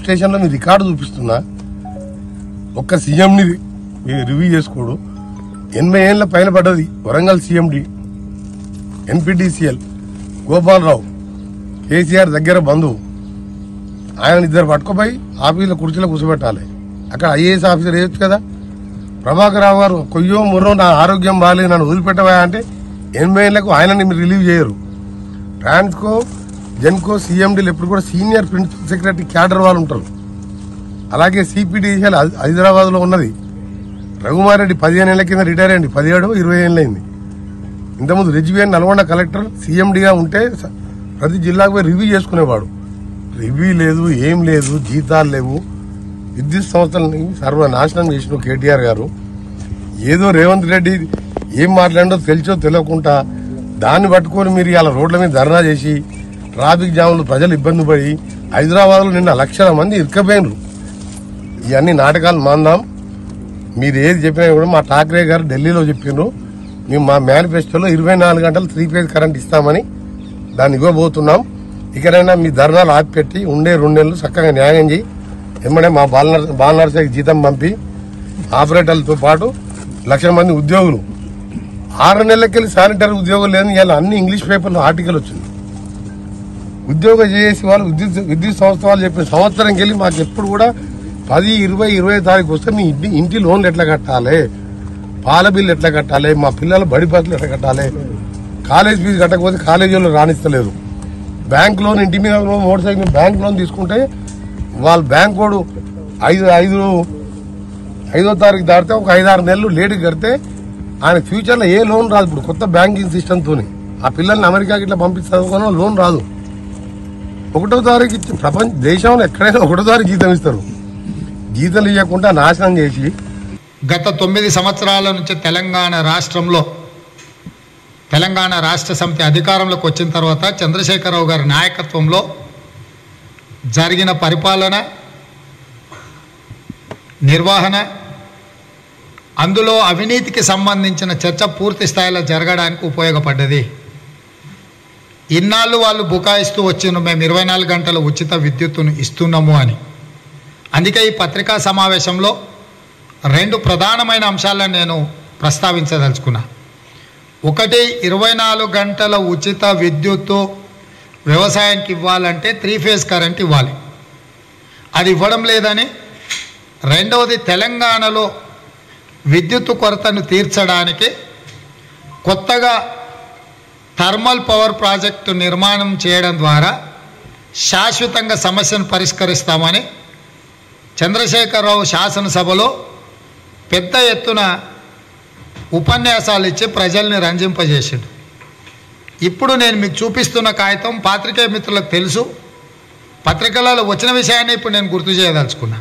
స్టేషన్లో మీ రికార్డు చూపిస్తున్నా ఒక్క సీఎంని రివ్యూ చేసుకోడు ఎనభై ఏళ్ళ పైన పడ్డది Warangal CMD NPDCL Gopalarao KCR దగ్గర బంధువు ఆయన ఇద్దరు పట్టుకుపోయి ఆఫీసులో కుర్చీలో కూర్చోబెట్టాలి అక్కడ ఐఏఎస్ ఆఫీసర్ వేయొచ్చు కదా ప్రభాకర్ రావు గారు కొయ్యో ముర్రో నా ఆరోగ్యం బాగాలేదు నన్ను వదిలిపెట్టవా అంటే ఎనభై ఏళ్లకు ఆయనని మీరు రిలీవ్ చేయరు ట్రాన్స్కో జెన్కో సీఎండీలు ఎప్పుడు కూడా సీనియర్ ప్రిన్సిపల్ సెక్రటరీ క్యాడర్ వాళ్ళు ఉంటారు అలాగే సిపిడిసిఎల్ హైదరాబాద్ లో ఉన్నది రఘుమార్ రెడ్డి పదిహేను ఏళ్ల కింద రిటైర్ అయ్యింది పదిహేడు ఇరవై ఏళ్ళు అయింది ఇంతకుముందు రెజిబియన్ నల్గొండ కలెక్టర్ సీఎండీగా ఉంటే స- ప్రతి జిల్లాకు పోయి రివ్యూ చేసుకునేవాడు రివ్యూ లేదు ఏం లేదు జీతాలు లేవు విద్యుత్ సంస్థలని సర్వనాశనం చేసిన కేటీఆర్ గారు ఏదో రేవంత్ రెడ్డి ఏం మాట్లాడిందో తెలిసో తెలియకుండా దాన్ని పట్టుకొని మీరు ఇలా రోడ్ల మీద ధర్నా చేసి ట్రాఫిక్ జామ్లు ప్రజలు ఇబ్బంది పడి హైదరాబాద్లో నిన్న లక్షల మంది ఇరుకపోయినరు ఇవన్నీ నాటకాలు మాందాం మీరు ఏది చెప్పినా కూడా మా ఠాక్రే గారు ఢిల్లీలో చెప్పిండ్రు మేము మా మేనిఫెస్టోలో ఇరవై నాలుగు గంటలు త్రీ ఫేజ్ కరెంట్ ఇస్తామని దాన్ని ఇవ్వబోతున్నాం ఇకనైనా మీ ధర్నాలు ఆపిపెట్టి ఉండే రెండేళ్ళు చక్కగా న్యాయం చేయి ఎమ్మడే మా బాలనర్ బాలనర్సకి జీతం పంపి ఆపరేటర్లతో పాటు లక్షల మంది ఉద్యోగులు ఆరు నెలలకెళ్ళి శానిటరీ ఉద్యోగులు లేదని ఇలా అన్ని ఇంగ్లీష్ పేపర్లో ఆర్టికల్ వచ్చింది ఉద్యోగం చేసి వాళ్ళు విద్యుత్ విద్యుత్ సంస్థ వాళ్ళు చెప్పిన సంవత్సరంకి వెళ్ళి మాకు ఎప్పుడు కూడా పది ఇరవై ఇరవై తారీఖు వస్తే మీ ఇంటి ఇంటి లోన్లు ఎట్లా కట్టాలి పాల బిల్లు ఎట్లా కట్టాలి మా పిల్లల బడి బస్సులు ఎట్లా కట్టాలి కాలేజ్ ఫీజు కట్టకపోతే కాలేజీ వాళ్ళు రాణిస్తలేరు బ్యాంక్ లోన్ ఇంటి మీద మోటార్ సైకిల్ బ్యాంక్ లోన్ తీసుకుంటే వాళ్ళ బ్యాంక్ వాడు ఐదు ఐదు ఐదో తారీఖు దాటితే ఒక ఐదు ఆరు నెలలు లేటుగా కడితే ఆయన ఫ్యూచర్లో ఏ లోన్ రాదు ఇప్పుడు కొత్త బ్యాంకింగ్ సిస్టమ్తోని ఆ పిల్లల్ని అమెరికాకి ఇట్లా పంపిస్తాను లోన్ రాదు ఒకటో తారీఖు ఇచ్చి ప్రపంచ దేశంలో ఎక్కడైనా ఒకటో తారీఖు జీతం ఇస్తారు జీతాలు ఇవ్వకుండా నాశనం చేసి గత తొమ్మిది సంవత్సరాల నుంచి తెలంగాణ రాష్ట్రంలో తెలంగాణ రాష్ట్ర సమితి అధికారంలోకి వచ్చిన తర్వాత చంద్రశేఖరరావు గారి నాయకత్వంలో జరిగిన పరిపాలన నిర్వహణ అందులో అవినీతికి సంబంధించిన చర్చ పూర్తి స్థాయిలో జరగడానికి ఉపయోగపడ్డది ఇన్నాళ్ళు వాళ్ళు బుకాయిస్తూ వచ్చిన మేము ఇరవై నాలుగు గంటల ఉచిత విద్యుత్తును ఇస్తున్నాము అని అందుకే ఈ పత్రికా సమావేశంలో రెండు ప్రధానమైన అంశాలను నేను ప్రస్తావించదలుచుకున్నా ఒకటి ఇరవై నాలుగు గంటల ఉచిత విద్యుత్తు వ్యవసాయానికి ఇవ్వాలంటే త్రీ ఫేజ్ కరెంట్ ఇవ్వాలి అది ఇవ్వడం లేదని రెండవది తెలంగాణలో విద్యుత్తు కొరతను తీర్చడానికి కొత్తగా థర్మల్ పవర్ ప్రాజెక్టు నిర్మాణం చేయడం ద్వారా శాశ్వతంగా సమస్యను పరిష్కరిస్తామని చంద్రశేఖరరావు శాసనసభలో పెద్ద ఎత్తున ఉపన్యాసాలు ఇచ్చి ప్రజల్ని రంజింపజేసాడు ఇప్పుడు నేను మీకు చూపిస్తున్న కాగితం పాత్రికేయ మిత్రులకు తెలుసు పత్రికలలో వచ్చిన విషయాన్ని ఇప్పుడు నేను గుర్తు చేయదలుచుకున్నా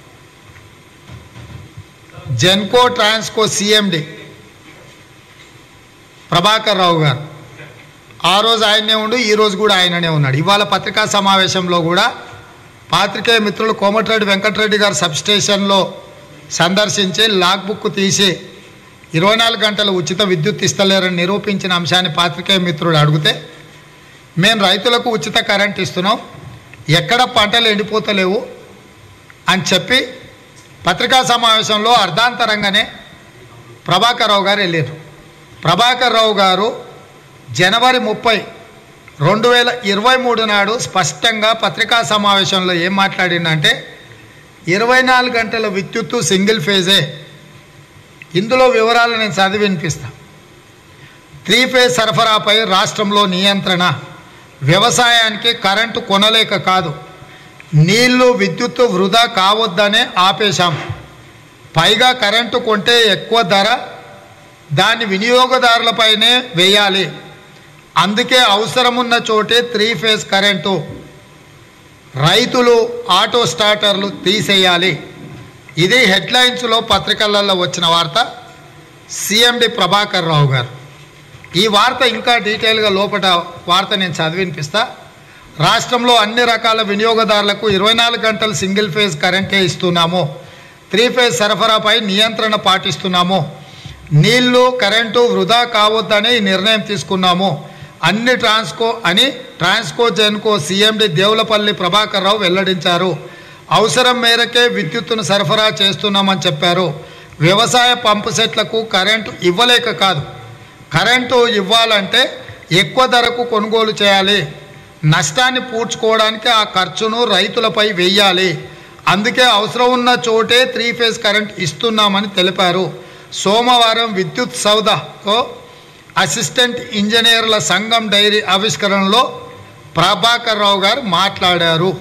జెన్కో ట్రాన్స్కో సిఎండి ప్రభాకర్ రావు గారు ఆ రోజు ఆయనే ఉండు ఈ రోజు కూడా ఆయననే ఉన్నాడు ఇవాళ పత్రికా సమావేశంలో కూడా పాత్రికేయ మిత్రులు కోమటిరెడ్డి వెంకటరెడ్డి గారు సబ్స్టేషన్లో సందర్శించి లాగ్ బుక్ తీసి ఇరవై నాలుగు గంటలు ఉచిత విద్యుత్ ఇస్తలేరని నిరూపించిన అంశాన్ని పాత్రికేయ మిత్రుడు అడిగితే మేము రైతులకు ఉచిత కరెంట్ ఇస్తున్నాం ఎక్కడ పంటలు ఎండిపోతలేవు అని చెప్పి పత్రికా సమావేశంలో అర్ధాంతరంగానే ప్రభాకర్ రావు గారు వెళ్ళారు ప్రభాకర్ రావు గారు జనవరి ముప్పై రెండు వేల ఇరవై మూడు నాడు స్పష్టంగా పత్రికా సమావేశంలో ఏం మాట్లాడిందంటే ఇరవై నాలుగు గంటల విద్యుత్తు సింగిల్ ఫేజే ఇందులో వివరాలు నేను చదివి వినిపిస్తా త్రీ ఫేజ్ సరఫరాపై రాష్ట్రంలో నియంత్రణ వ్యవసాయానికి కరెంటు కొనలేక కాదు నీళ్లు విద్యుత్తు వృధా కావద్దనే ఆపేశాం పైగా కరెంటు కొంటే ఎక్కువ ధర దాన్ని వినియోగదారులపైనే వేయాలి అందుకే అవసరమున్న చోటే త్రీ ఫేజ్ కరెంటు రైతులు ఆటో స్టార్టర్లు తీసేయాలి ఇది హెడ్లైన్స్లో పత్రికలలో వచ్చిన వార్త సిఎండి ప్రభాకర్ రావు గారు ఈ వార్త ఇంకా డీటెయిల్గా లోపల వార్త నేను చదివినిపిస్తా రాష్ట్రంలో అన్ని రకాల వినియోగదారులకు ఇరవై నాలుగు గంటలు సింగిల్ ఫేజ్ కరెంటే ఇస్తున్నాము త్రీ ఫేజ్ సరఫరాపై నియంత్రణ పాటిస్తున్నాము నీళ్లు కరెంటు వృధా కావద్దని ఈ నిర్ణయం తీసుకున్నాము అన్ని ట్రాన్స్కో అని ట్రాన్స్కో జెన్కో సీఎండి దేవులపల్లి ప్రభాకర్ రావు వెల్లడించారు అవసరం మేరకే విద్యుత్తును సరఫరా చేస్తున్నామని చెప్పారు వ్యవసాయ పంపు సెట్లకు కరెంటు ఇవ్వలేక కాదు కరెంటు ఇవ్వాలంటే ఎక్కువ ధరకు కొనుగోలు చేయాలి నష్టాన్ని పూడ్చుకోవడానికి ఆ ఖర్చును రైతులపై వెయ్యాలి అందుకే అవసరం ఉన్న చోటే త్రీ ఫేజ్ కరెంట్ ఇస్తున్నామని తెలిపారు సోమవారం విద్యుత్ సౌదతో అసిస్టెంట్ ఇంజనీర్ల సంఘం డైరీ ఆవిష్కరణలో ప్రభాకర్ రావు గారు మాట్లాడారు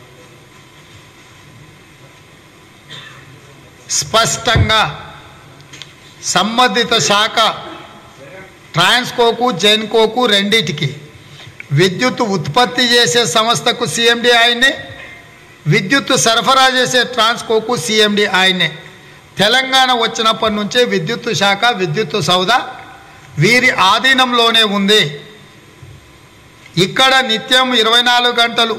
స్పష్టంగా సంబంధిత శాఖ ట్రాన్స్కోకు జెన్కోకు రెండిటికి విద్యుత్ ఉత్పత్తి చేసే సంస్థకు సిఎండి ఆయన్నే విద్యుత్ సరఫరా చేసే ట్రాన్స్కోకు సిఎండి ఆయన్నే తెలంగాణ వచ్చినప్పటి నుంచే విద్యుత్ శాఖ విద్యుత్ సౌద వీరి ఆధీనంలోనే ఉంది ఇక్కడ నిత్యం ఇరవై నాలుగు గంటలు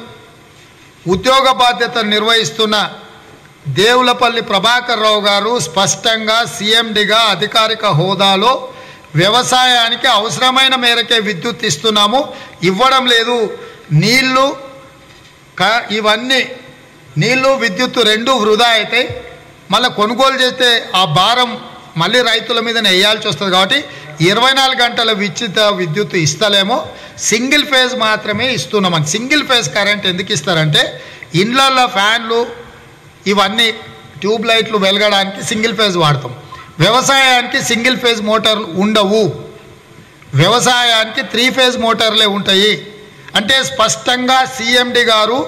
ఉద్యోగ బాధ్యతలు నిర్వహిస్తున్న దేవులపల్లి ప్రభాకర్ రావు గారు స్పష్టంగా సీఎండిగా అధికారిక హోదాలో వ్యవసాయానికి అవసరమైన మేరకే విద్యుత్ ఇస్తున్నాము ఇవ్వడం లేదు నీళ్లు క ఇవన్నీ నీళ్లు విద్యుత్ రెండు వృధా అయితే మళ్ళీ కొనుగోలు చేస్తే ఆ భారం మళ్ళీ రైతుల మీదనే వేయాల్సి వస్తుంది కాబట్టి ఇరవై నాలుగు గంటల విద్యుత్ విద్యుత్ ఇస్తలేమో సింగిల్ ఫేజ్ మాత్రమే ఇస్తున్నామని సింగిల్ ఫేజ్ కరెంట్ ఎందుకు ఇస్తారంటే ఇండ్లల్లో ఫ్యాన్లు ఇవన్నీ ట్యూబ్ లైట్లు వెలగడానికి సింగిల్ ఫేజ్ వాడతాం వ్యవసాయానికి సింగిల్ ఫేజ్ మోటార్లు ఉండవు వ్యవసాయానికి త్రీ ఫేజ్ మోటార్లే ఉంటాయి అంటే స్పష్టంగా సిఎండి గారు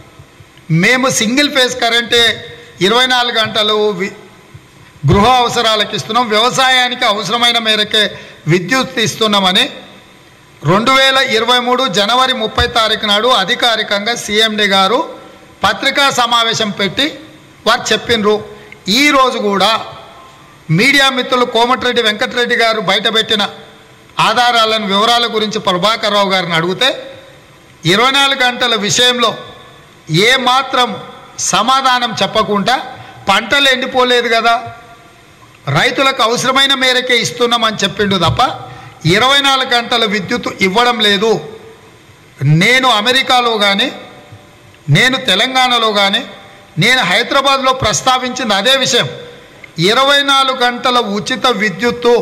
మేము సింగిల్ ఫేజ్ కరెంటే ఇరవై నాలుగు గంటలు వి- గృహ అవసరాలకు ఇస్తున్నాం వ్యవసాయానికి అవసరమైన మేరకే విద్యుత్ ఇస్తున్నామని రెండు వేల ఇరవై మూడు జనవరి ముప్పై తారీఖు నాడు అధికారికంగా సీఎండి గారు పత్రికా సమావేశం పెట్టి వారు చెప్పినరు ఈరోజు కూడా మీడియా మిత్రులు కోమటిరెడ్డి వెంకటరెడ్డి గారు బయటపెట్టిన ఆధారాలను వివరాల గురించి ప్రభాకర్ రావు గారిని అడిగితే ఇరవై నాలుగు గంటల విషయంలో ఏ మాత్రం సమాధానం చెప్పకుండా పంటలు ఎండిపోలేదు కదా రైతులకు అవసరమైన మేరకే ఇస్తున్నామని చెప్పిండు తప్ప ఇరవై నాలుగు గంటల విద్యుత్ ఇవ్వడం లేదు నేను అమెరికాలో కానీ నేను తెలంగాణలో కానీ నేను హైదరాబాద్లో ప్రస్తావించింది అదే విషయం ఇరవై నాలుగు గంటల ఉచిత విద్యుత్తు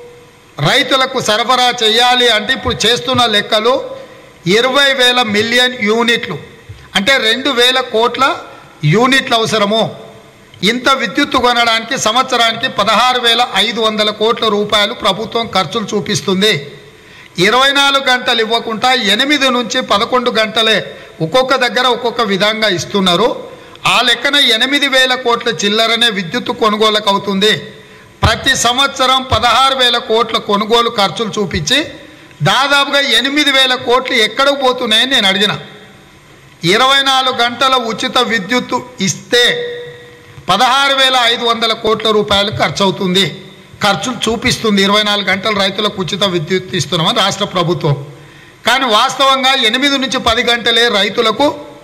రైతులకు సరఫరా చేయాలి అంటే ఇప్పుడు చేస్తున్న లెక్కలు ఇరవై వేల మిలియన్ యూనిట్లు అంటే రెండు వేల కోట్ల యూనిట్లు అవసరము ఇంత విద్యుత్తు కొనడానికి సంవత్సరానికి పదహారు వేల ఐదు వందల కోట్ల రూపాయలు ప్రభుత్వం ఖర్చులు చూపిస్తుంది ఇరవై నాలుగు గంటలు ఇవ్వకుండా ఎనిమిది నుంచి పదకొండు గంటలే ఒక్కొక్క దగ్గర ఒక్కొక్క విధంగా ఇస్తున్నారు ఆ లెక్కన ఎనిమిది వేల కోట్ల చిల్లరనే విద్యుత్తు కొనుగోలుకు అవుతుంది ప్రతి సంవత్సరం పదహారు వేల కోట్ల కొనుగోలు ఖర్చులు చూపించి దాదాపుగా ఎనిమిది వేల కోట్లు ఎక్కడికి పోతున్నాయని నేను అడిగిన ఇరవై నాలుగు గంటల ఉచిత విద్యుత్తు ఇస్తే పదహారు వేల ఐదు వందల కోట్ల రూపాయలు ఖర్చు అవుతుంది ఖర్చులు చూపిస్తుంది ఇరవై నాలుగు గంటలు రైతులకు ఉచిత విద్యుత్ ఇస్తున్నామని రాష్ట్ర ప్రభుత్వం కానీ వాస్తవంగా ఎనిమిది నుంచి పది గంటలే రైతులకు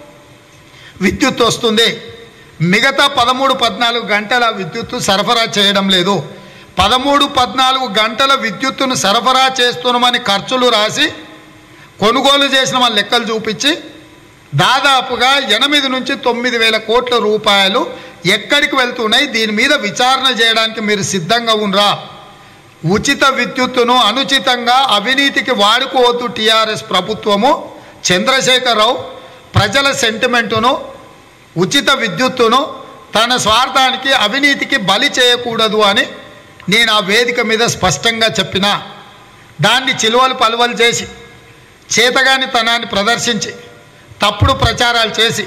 విద్యుత్ వస్తుంది మిగతా పదమూడు పద్నాలుగు గంటల విద్యుత్తు సరఫరా చేయడం లేదు పదమూడు పద్నాలుగు గంటల విద్యుత్తును సరఫరా చేస్తున్నామని ఖర్చులు రాసి కొనుగోలు చేసిన వాళ్ళ లెక్కలు చూపించి దాదాపుగా ఎనిమిది నుంచి తొమ్మిది వేల కోట్ల రూపాయలు ఎక్కడికి వెళ్తున్నాయి దీని మీద విచారణ చేయడానికి మీరు సిద్ధంగా ఉన్నరా ఉచిత విద్యుత్తును అనుచితంగా అవినీతికి వాడుకోవద్దు టీఆర్ఎస్ ప్రభుత్వము చంద్రశేఖరరావు ప్రజల సెంటిమెంటును ఉచిత విద్యుత్తును తన స్వార్థానికి అవినీతికి బలి చేయకూడదు అని నేను ఆ వేదిక మీద స్పష్టంగా చెప్పిన దాన్ని చిలువలు పలువలు చేసి చేతగాని తనాన్ని ప్రదర్శించి తప్పుడు ప్రచారాలు చేసి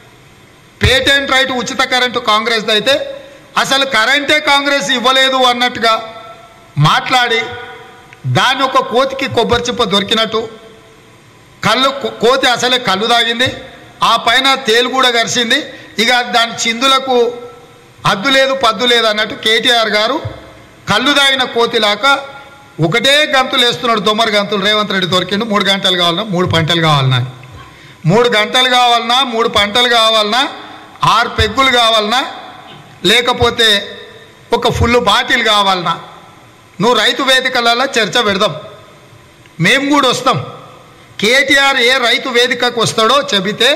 పేటెంట్ రైట్ ఉచిత కరెంటు కాంగ్రెస్ అయితే అసలు కరెంటే కాంగ్రెస్ ఇవ్వలేదు అన్నట్టుగా మాట్లాడి దాన్ని ఒక కోతికి కొబ్బరి చిప్ప దొరికినట్టు కళ్ళు కో- కోతి అసలే కళ్ళు తాగింది ఆ పైన తేలు కూడా గరిచింది ఇక దాని చిందులకు అద్దు లేదు పద్దు లేదు అన్నట్టు కేటీఆర్ గారు కళ్ళు తాగిన కోతిలాక ఒకటే గంతులు వేస్తున్నాడు దొమ్మరి గంతులు రేవంత్ రెడ్డి దొరికిండు మూడు గంటలు కావాలన్నా మూడు పంటలు కావాలన్నా అని. మూడు గంటలు కావాలన్నా మూడు పంటలు కావాలన్నా ఆరు పెగ్గులు కావాలన్నా లేకపోతే ఒక ఫుల్ బాటిల్ కావాలన్నా నువ్వు రైతు వేదికలలో చర్చ పెడదాం మేము కూడా వస్తాం కేటీఆర్ ఏ రైతు వేదికకు వస్తాడో చెబితే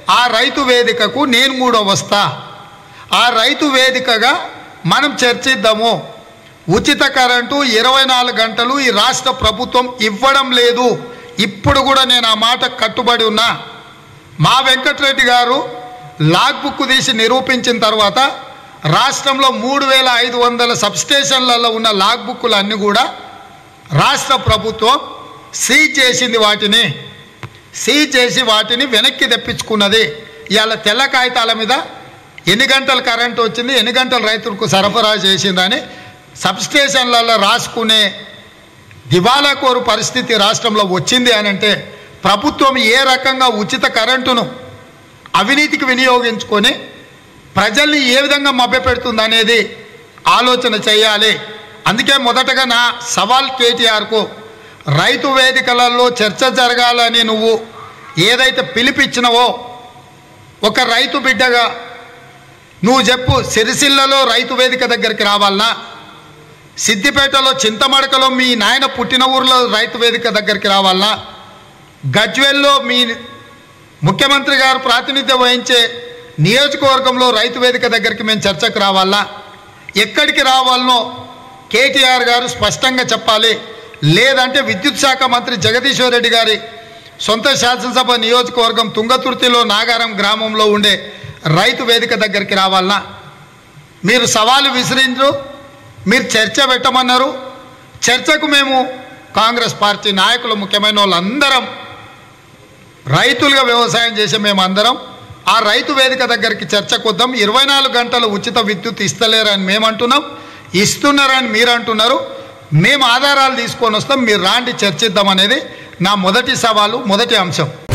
ఆ రైతు వేదికకు నేను కూడా వస్తా ఆ రైతు వేదికగా మనం చర్చిద్దాము ఉచిత కరెంటు ఇరవై నాలుగు గంటలు ఈ రాష్ట్ర ప్రభుత్వం ఇవ్వడం లేదు ఇప్పుడు కూడా నేను ఆ మాట కట్టుబడి ఉన్నా మా వెంకటరెడ్డి గారు లాగ్ బుక్ తీసి నిరూపించిన తర్వాత రాష్ట్రంలో మూడు వేల ఐదు వందల సబ్స్టేషన్లలో ఉన్న లాగ్ బుక్కులు అన్నీ కూడా రాష్ట్ర ప్రభుత్వం సీజ్ చేసింది వాటిని సీజ్ చేసి వాటిని వెనక్కి తెప్పించుకున్నది ఇవాళ తెల్ల కాగితాల మీద ఎన్ని గంటలు కరెంటు వచ్చింది ఎన్ని గంటలు రైతులకు సరఫరా చేసిందని సబ్స్టేషన్లలో రాసుకునే దివాలా కోరు పరిస్థితి రాష్ట్రంలో వచ్చింది అని అంటే ప్రభుత్వం ఏ రకంగా ఉచిత కరెంటును అవినీతికి వినియోగించుకొని ప్రజల్ని ఏ విధంగా మభ్యపెడుతుంది అనేది ఆలోచన చేయాలి అందుకే మొదటగా నా సవాల్ కేటీఆర్కు రైతు వేదికలలో చర్చ జరగాలని నువ్వు ఏదైతే పిలిపిచ్చినవో ఒక రైతు బిడ్డగా నువ్వు చెప్పు సిరిసిల్లలో రైతు వేదిక దగ్గరికి రావాలనా సిద్దిపేటలో చింతమడకలో మీ నాయన పుట్టిన ఊర్లో రైతు వేదిక దగ్గరికి రావాలనా గజ్వెల్లో మీ ముఖ్యమంత్రి గారు ప్రాతినిధ్యం వహించే నియోజకవర్గంలో రైతు వేదిక దగ్గరికి మేము చర్చకు రావాలా ఎక్కడికి రావాలనో కేటీఆర్ గారు స్పష్టంగా చెప్పాలి లేదంటే విద్యుత్ శాఖ మంత్రి జగదీశ్వర్ రెడ్డి గారి సొంత శాసనసభ నియోజకవర్గం తుంగతుర్తిలో నాగారం గ్రామంలో ఉండే రైతు వేదిక దగ్గరికి రావాలనా మీరు సవాలు విసిరించరు మీరు చర్చ పెట్టమన్నారు చర్చకు మేము కాంగ్రెస్ పార్టీ నాయకులు ముఖ్యమైన వాళ్ళందరం రైతులుగా వ్యవసాయం చేసే మేమందరం ఆ రైతు వేదిక దగ్గరికి చర్చకు వద్దాం ఇరవై నాలుగు గంటలు ఉచిత విద్యుత్ ఇస్తలేరని మేము అంటున్నాం ఇస్తున్నారని మీరు అంటున్నారు మేము ఆధారాలు తీసుకొని వస్తాం మీరు రాండి చర్చిద్దాం అనేది నా మొదటి సవాలు మొదటి అంశం